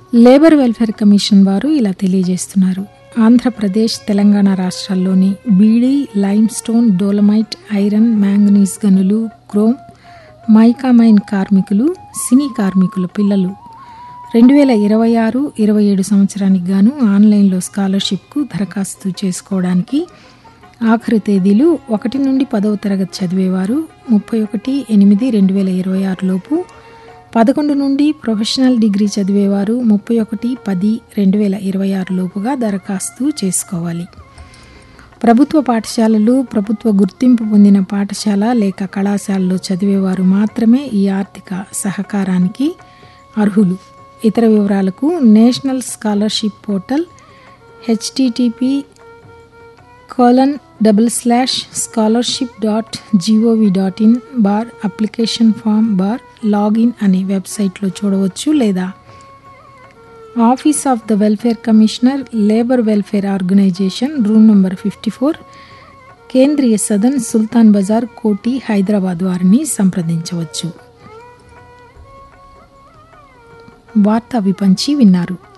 labour welfare commission వారు ఇలా తెలియజేస్తున్నారు ఆంధ్రప్రదేశ్ తెలంగాణ రాష్ట్రాల్లోని beedi limestone dolomite iron manganese గనులు క్రోమ్ మైకామైన్ కార్మికులు సినీ కార్మికుల పిల్లలు రెండు వేల ఇరవై ఆరు ఇరవై ఏడు సంవత్సరానికి గాను ఆన్లైన్లో స్కాలర్షిప్కు దరఖాస్తు చేసుకోవడానికి ఆఖరు తేదీలు ఒకటి నుండి పదవ తరగతి చదివేవారు ముప్పై ఒకటి ఎనిమిది రెండు వేల ఇరవై ఆరులోపు పదకొండు నుండి ప్రొఫెషనల్ డిగ్రీ చదివేవారు ముప్పై ఒకటి పది రెండు వేల ఇరవై ఆరులోపుగా దరఖాస్తు చేసుకోవాలి ప్రభుత్వ పాఠశాలలు ప్రభుత్వ గుర్తింపు పొందిన పాఠశాల లేక కళాశాలలో చదివేవారు మాత్రమే ఈ ఆర్థిక సహకారానికి అర్హులు ఇతర వివరాలకు national scholarship portal HTTP colon double slash scholarship dot GOV dot in bar application form bar login అనే వెబ్సైట్లో చూడవచ్చు లేదా office of the welfare commissioner labour welfare organisation room number fifty four Kendriya Sadan సుల్తాన్ బజార్ కోటి హైదరాబాద్ వారిని సంప్రదించవచ్చు వార్తా విపంచి విన్నారు